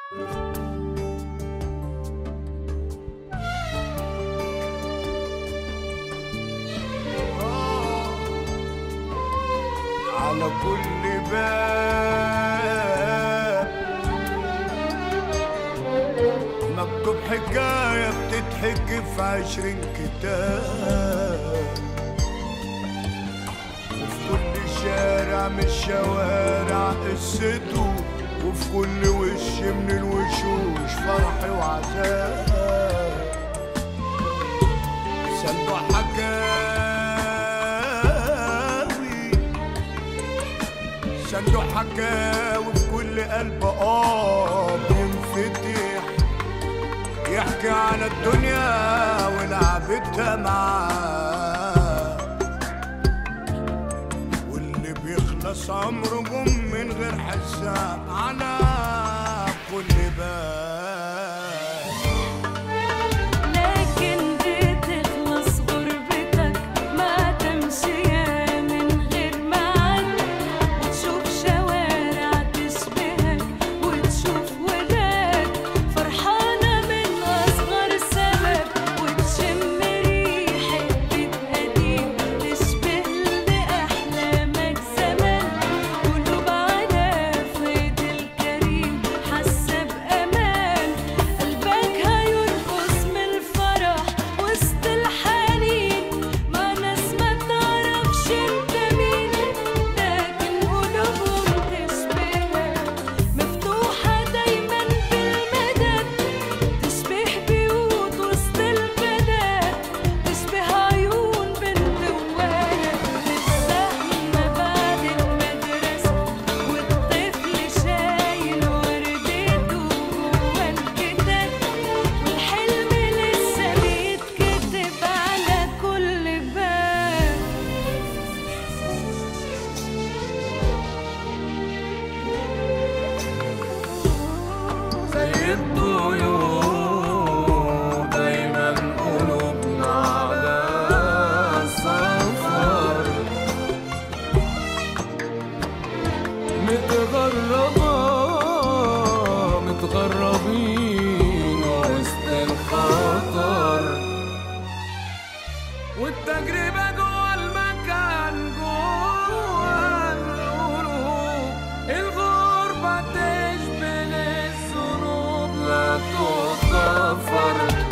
على كل باب مكتوب حكاية بتتحكي في عشرين كتاب وفي كل شارع من الشوارع قصته وفي كل وش من الوشوش فرح وعذاب صندوق حكاوي صندوق حكاوي في كل قلب اه بينفتح يحكي عن الدنيا ولعبتها معاه واللي بيخلص عمره جم من غير حساب على كل باب لكن بتخلص غربتك ما تمشي يا من غير ميعاد وتشوف شوارع تشبهك وتشوف ولاد فرحانة من أصغر سبب وتشم ريحة بيت قديم تشبه لأحلامك زمان قلوب على فيض الكريم حاسة بأمان قلبك هيرقص من الفرح وسط الحنين مع ناس ما تعرفش انت مين لكن قلوبهم تشبهك مفتوحة دايما بالمدد تشبه بيوت وسط البلد تشبه عيون بنت وولد الزحمة بعد المدرسة والطفل شايل وردته جوا الكتاب والحلم لسه بيتكتب على كل باب زي الطيور دايما قلوبنا على سفر متغربة متغربين وسط الخطر والتجربة جوه المكان جوه القلوب الغربة تشبه الذنوب لا تغفر